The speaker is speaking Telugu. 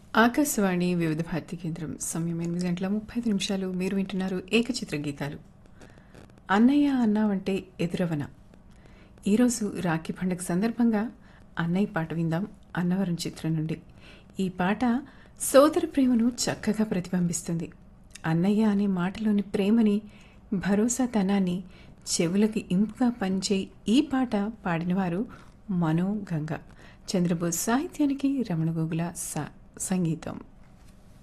ఆకాశవాణి వివిధ భారతి కేంద్రం సమయం ఎనిమిది గంటల ముప్పై ఐదు నిమిషాలు మీరు వింటున్నారు ఏకచిత్ర గీతాలు అన్నయ్య అన్నావంటే ఎదురవన ఈరోజు రాఖీ పండుగ సందర్భంగా అన్నయ్య పాట విందాం అన్నవరం చిత్రం నుండి ఈ పాట సోదర ప్రేమను చక్కగా ప్రతిబింబిస్తుంది అన్నయ్య అనే మాటలోని ప్రేమని భరోసాతనాన్ని చెవులకి ఇంపుగా పంచే ఈ పాట పాడినవారు మనో గంగ చంద్రబోస్ సాహిత్యానికి రమణ గోగుల సా సంగీతం